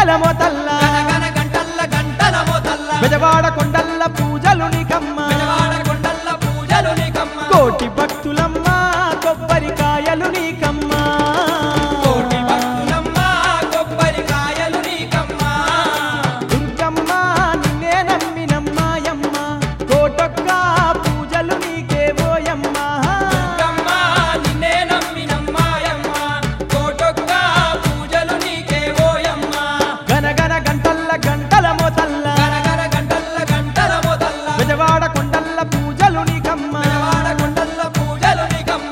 గంటల మోతల్ల గనగన గంటల్ల గంటల మోతల్ల బెజవాడ కొండల్ల పూజలు నీకమ్మ బెజవాడ కొండల్ల పూజలు నీకమ్మ కోటి భక్తులమ్మ కొబ్బరికాయలు నీకమ్మ కోటి భక్తులమ్మ కొబ్బరికాయలు నీకమ్మ దుర్గమ్మ నిన్నే నమ్మినమ్మాయమ్మ కోటొక్క పూజలు నీకే ఓయమ్మ దుర్గమ్మ నిన్నే నమ్మినమ్మాయమ్మ కోటొక్క పూజలు నీకే ఓయమ్మ గనగన గంటల్ల గంటల మోతల్ల గనగన గంటల్ల గంటల మోతల్ల బెజవాడ కొండల్ల పూజలు నీకమ్మ బెజవాడ కొండల్ల పూజలు నీకమ్మ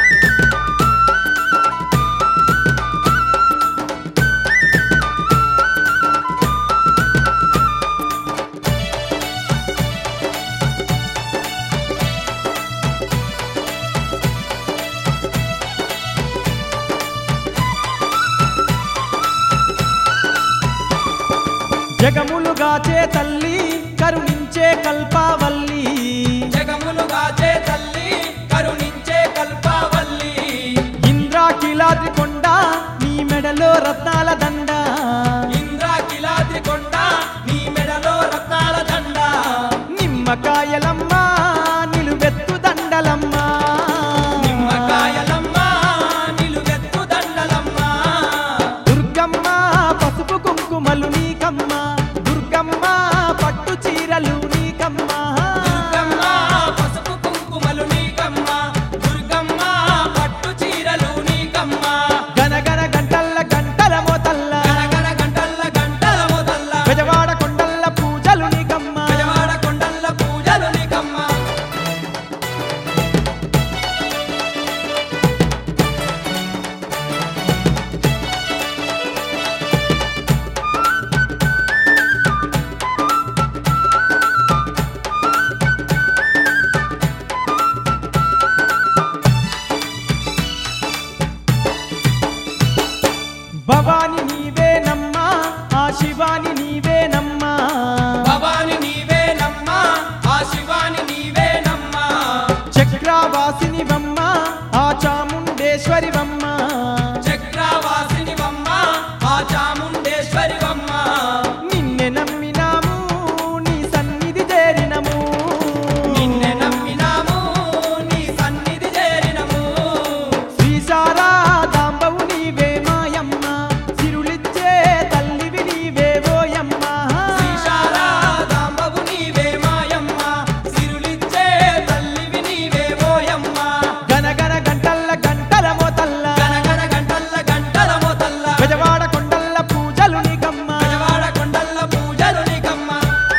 జగములుగాచే తల్లి కరుణించే కల్పావల్లి జగములు గాచే తల్లి కరుణించే కల్పావల్లి ఇంద్రాకిలాద్రి కొండ నీ మెడలో రత్నాల దండ ఇంద్రాకిలాద్రి కొండ నీ మెడలో రత్నాల దండ నిమ్మకాయలమ్మ నిలువెత్తు దండలమ్మ నిమ్మకాయలమ్మ నిలువెత్తు దండలమ్మ దుర్గమ్మ పసుపు కుంకుమలు నీకమ్మ దుర్గమ్మ పట్టు చీరలు నీకమ్మ దుర్గమ్మ పసుపు కుంకుమలు నీకమ్మ దుర్గమ్మ పట్టు చీరలు నీకమ్మ గనగన గంటల్ల గంటల మోతల్ల గనగన గంటల్ల గంటల మొదల్ల బెజవాడ కొండల్ల పూజలు నీకమ్మ బెజవాడ కొండల్ల పూజలు నీకమ్మ భవాని నీవేనమ్మా ఆ శివాని నీవేనమ్మా భవాని నీవేనమ్మా ఆ శివాని నీవేనమ్మా చక్రవాసినివమ్మ ఆ చాముండేశ్వరివమ్మ చక్రవాసినివమ్మ ఆ చాముండేశ్వరివమ్మ నిన్నె నమ్మినాము నీ సన్నిధి చేరినము నిన్నే నమ్మినాము నీ సన్నిధి చేరినము శ్రీశారా దాంబవు నీవే మాయమ్మ సిరులిచ్చే తల్లివి నీవే ఓయమ్మ శ్రీశారదాంబవు నీవే మాయమ్మ సిరులిచ్చే తల్లివి నీవే ఓయమ్మ గనగన గంటల్ల గంటల మోతల్ల గనగన గంటల్ల గంటల మొదల్ల బెజవాడ కొండల్ల పూజలు నీకమ్మ బెజవాడ కొండల్ల పూజలు నీకమ్మ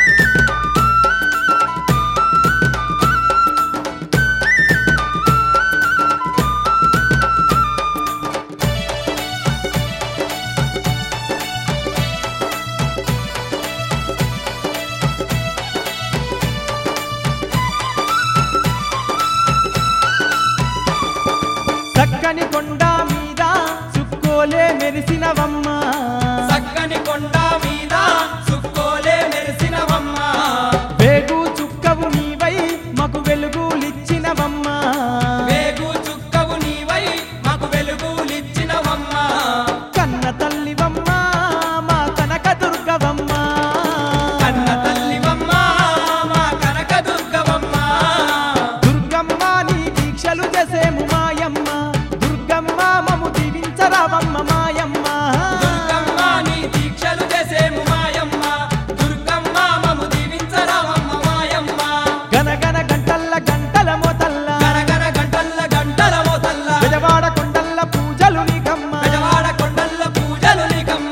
చక్కని కొండ మీద చుక్కోలే మెరిసినవమ్మ చక్కని కొండ మీద సుక్కోలే మెరిసినవమ్మ వేగు చుక్కవు నీవై మకు వెలుగులిచ్చినవమ్మ వేగు చుక్కవు నీవై మాకు వెలుగులిచ్చినవమ్మ కన్న తల్లివమ్మ మా కనక దుర్గవమ్మ కన్న తల్లివమ్మ మా కనక దుర్గవమ్మ దుర్గమ్మ నీ దీక్షలు చేసేము మాయమ్మ దుర్గమ్మ మము దీవించరావమ్మ మాయమ్మ దుర్గమ్మ నీ దీక్షలు చేసేము మాయమ్మ దుర్గమ్మ మము దీవించరావమ్మ మాయమ్మ గనగన గంటల్ల గంటల మోతల్ల గనగన గంటల్ల గంటల మోతల్ల బెజవాడ కొండల్ల పూజలు నీకమ్మ బెజవాడ కొండల్ల పూజలు నీకమ్మ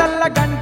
గంటల్ల గంట